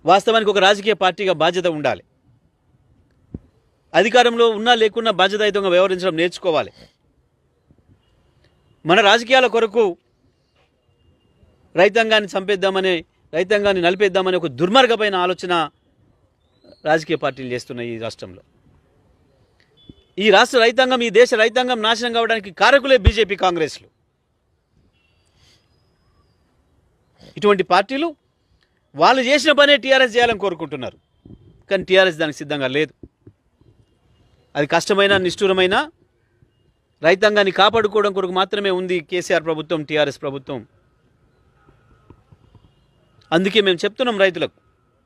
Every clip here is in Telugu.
వాస్తవానికి ఒక రాజకీయ పార్టీగా బాధ్యత ఉండాలి అధికారంలో ఉన్నా లేకున్నా బాధ్యతాయుతంగా వ్యవహరించడం నేర్చుకోవాలి మన రాజకీయాల కొరకు రైతాంగాన్ని చంపేద్దామని రైతాంగాన్ని నలిపేద్దామని ఒక దుర్మార్గమైన ఆలోచన రాజకీయ పార్టీలు చేస్తున్నాయి ఈ రాష్ట్రంలో ఈ రాష్ట్ర రైతాంగం ఈ దేశ రైతాంగం నాశనం కావడానికి కారకులే బీజేపీ కాంగ్రెస్లు ఇటువంటి పార్టీలు వాళ్ళు చేసిన పనే టీఆర్ఎస్ చేయాలని కోరుకుంటున్నారు కానీ టీఆర్ఎస్ దానికి సిద్ధంగా లేదు అది కష్టమైన నిష్ఠూరమైన రైతాంగాన్ని కాపాడుకోవడం కొరకు మాత్రమే ఉంది కేసీఆర్ ప్రభుత్వం టీఆర్ఎస్ ప్రభుత్వం అందుకే మేము చెప్తున్నాం రైతులకు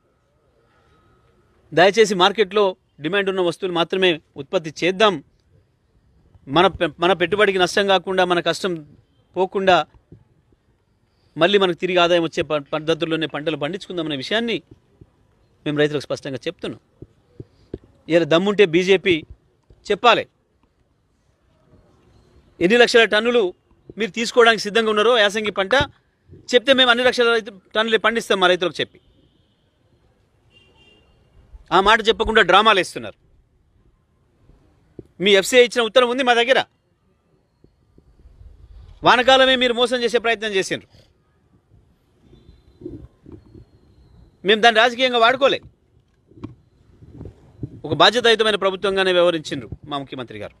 దయచేసి మార్కెట్లో డిమాండ్ ఉన్న వస్తువులు మాత్రమే ఉత్పత్తి చేద్దాం మన పె- మన పెట్టుబడికి నష్టం కాకుండా మన కష్టం పోకుండా మళ్ళీ మనకు తిరిగి ఆదాయం వచ్చే ప- పద్ధతుల్లోనే పంటలు పండించుకుందామనే విషయాన్ని మేము రైతులకు స్పష్టంగా చెప్తున్నాం ఇలా దమ్ముంటే బీజేపీ చెప్పాలి ఎన్ని లక్షల టన్నులు మీరు తీసుకోవడానికి సిద్ధంగా ఉన్నారో యాసంగి పంట చెప్తే మేము అన్ని లక్షల రైతు టన్నులే పండిస్తాం మా రైతులకు చెప్పి ఆ మాట చెప్పకుండా డ్రామాలు వేస్తున్నారు మీ ఎఫ్సీఐ ఇచ్చిన ఉత్తరం ఉంది మా దగ్గర వానకాలమే మీరు మోసం చేసే ప్రయత్నం చేసిండ్రు మేము దాన్ని రాజకీయంగా వాడుకోలే ఒక బాధ్యతాయుతమైన ప్రభుత్వంగానే వ్యవహరించిండ్రు మా ముఖ్యమంత్రి గారు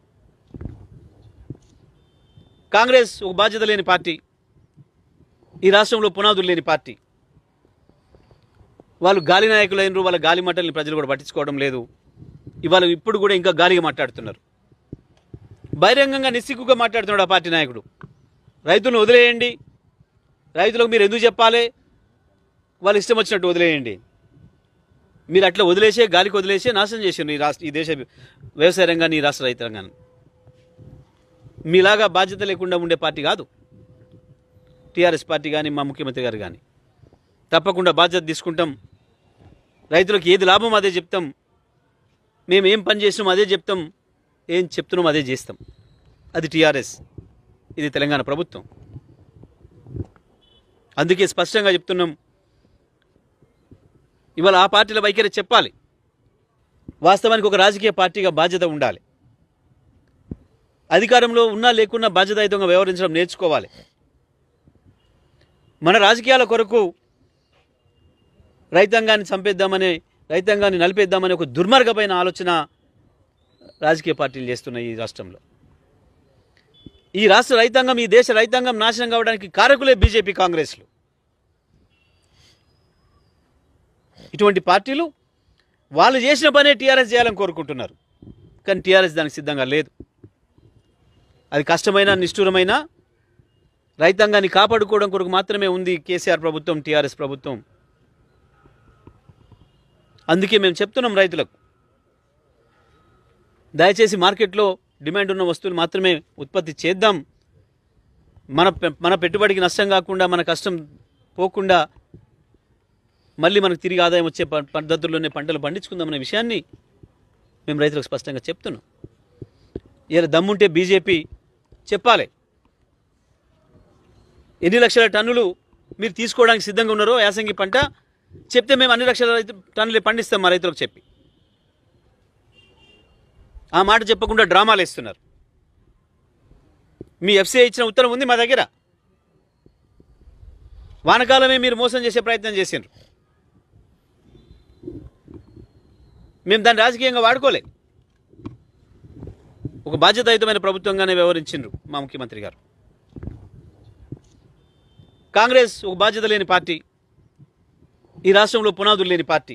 కాంగ్రెస్ ఒక బాధ్యత లేని పార్టీ ఈ రాష్ట్రంలో పునాదులు లేని పార్టీ వాళ్ళు గాలి నాయకులైనరు వాళ్ళ గాలి మాటల్ని ప్రజలు కూడా పట్టించుకోవడం లేదు ఇవాళ ఇప్పుడు కూడా ఇంకా గాలిగా మాట్లాడుతున్నారు బహిరంగంగా నిస్సిగ్గుగా మాట్లాడుతున్నాడు ఆ పార్టీ నాయకుడు రైతులను వదిలేయండి రైతులకు మీరు ఎందుకు చెప్పాలి వాళ్ళు ఇష్టం వచ్చినట్టు వదిలేయండి మీరు అట్లా వదిలేసే గాలికి వదిలేసే నాశనం చేసిండ్రు ఈ రాష్ట్ర ఈ దేశ వ్యవసాయ రంగాన్ని ఈ రాష్ట్ర రైతు రంగాన్ని మీలాగా బాధ్యత లేకుండా ఉండే పార్టీ కాదు టీఆర్ఎస్ పార్టీ కానీ మా ముఖ్యమంత్రి గారు కానీ తప్పకుండా బాధ్యత తీసుకుంటాం రైతులకు ఏది లాభం అదే చెప్తాం మేము ఏం పని చేసినాం అదే చెప్తాం ఏం చెప్తున్నాం అదే చేస్తాం అది టీఆర్ఎస్ ఇది తెలంగాణ ప్రభుత్వం అందుకే స్పష్టంగా చెప్తున్నాం ఇవాళ ఆ పార్టీల వైఖరి చెప్పాలి వాస్తవానికి ఒక రాజకీయ పార్టీగా బాధ్యత ఉండాలి అధికారంలో ఉన్నా లేకున్నా బాధ్యతాయుతంగా వ్యవహరించడం నేర్చుకోవాలి మన రాజకీయాల కొరకు రైతాంగాన్ని చంపేద్దామని రైతాంగాన్ని నలిపేద్దామని ఒక దుర్మార్గమైన ఆలోచన రాజకీయ పార్టీలు చేస్తున్నాయి ఈ రాష్ట్రంలో ఈ రాష్ట్ర రైతాంగం ఈ దేశ రైతాంగం నాశనం కావడానికి కారకులే బీజేపీ కాంగ్రెస్లు ఇటువంటి పార్టీలు వాళ్ళు చేసిన పనే టీఆర్ఎస్ చేయాలని కోరుకుంటున్నారు కానీ టీఆర్ఎస్ దానికి సిద్ధంగా లేదు అది కష్టమైన నిష్ఠూరమైన రైతాంగాన్ని కాపాడుకోవడం కొరకు మాత్రమే ఉంది కేసీఆర్ ప్రభుత్వం టీఆర్ఎస్ ప్రభుత్వం అందుకే మేము చెప్తున్నాం రైతులకు దయచేసి మార్కెట్లో డిమాండ్ ఉన్న వస్తువులు మాత్రమే ఉత్పత్తి చేద్దాం మన పె- మన పెట్టుబడికి నష్టం కాకుండా మన కష్టం పోకుండా మళ్ళీ మనకు తిరిగి ఆదాయం వచ్చే ప- పద్ధతుల్లోనే పంటలు పండించుకుందామనే విషయాన్ని మేము రైతులకు స్పష్టంగా చెప్తున్నాం ఇలా దమ్ముంటే బీజేపీ చెప్పాలి ఎన్ని లక్షల టన్నులు మీరు తీసుకోవడానికి సిద్ధంగా ఉన్నారో యాసంగి పంట చెప్తే మేము అన్ని లక్షల రైతు టన్నులే పండిస్తాం మా రైతులకు చెప్పి ఆ మాట చెప్పకుండా డ్రామాలు వేస్తున్నారు మీ ఎఫ్సీఐ ఇచ్చిన ఉత్తరం ఉంది మా దగ్గర వానకాలమే మీరు మోసం చేసే ప్రయత్నం చేసిండ్రు మేము దాన్ని రాజకీయంగా వాడుకోలే ఒక బాధ్యతాయుతమైన ప్రభుత్వంగానే వ్యవహరించిండ్రు మా ముఖ్యమంత్రి గారు కాంగ్రెస్ ఒక బాధ్యత లేని పార్టీ ఈ రాష్ట్రంలో పునాదులు లేని పార్టీ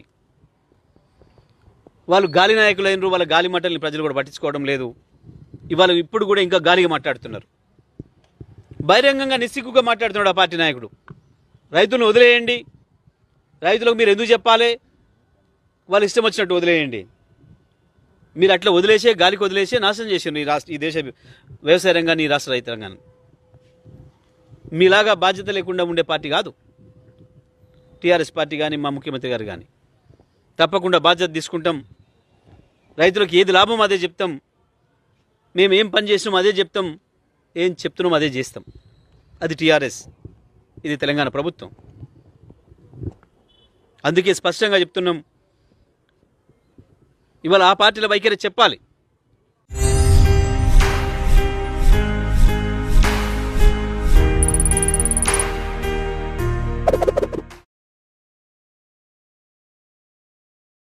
వాళ్ళు గాలి నాయకులైనరు వాళ్ళ గాలి మాటల్ని ప్రజలు కూడా పట్టించుకోవడం లేదు ఇవాళ ఇప్పుడు కూడా ఇంకా గాలిగా మాట్లాడుతున్నారు బహిరంగంగా నిస్సిగ్గుగా మాట్లాడుతున్నాడు ఆ పార్టీ నాయకుడు రైతులను వదిలేయండి రైతులకు మీరు ఎందుకు చెప్పాలి వాళ్ళు ఇష్టం వచ్చినట్టు వదిలేయండి మీరు అట్లా వదిలేసే గాలికి వదిలేసే నాశనం చేసిండ్రు ఈ రాష్ట్ర ఈ దేశ వ్యవసాయ రంగాన్ని ఈ రాష్ట్ర రైతు రంగాన్ని మీలాగా బాధ్యత లేకుండా ఉండే పార్టీ కాదు టీఆర్ఎస్ పార్టీ కానీ మా ముఖ్యమంత్రి గారు కానీ తప్పకుండా బాధ్యత తీసుకుంటాం రైతులకు ఏది లాభం అదే చెప్తాం మేము ఏం పని చేసినాం అదే చెప్తాం ఏం చెప్తున్నాం అదే చేస్తాం అది టీఆర్ఎస్ ఇది తెలంగాణ ప్రభుత్వం అందుకే స్పష్టంగా చెప్తున్నాం ఇవాళ ఆ పార్టీల వైఖరి చెప్పాలి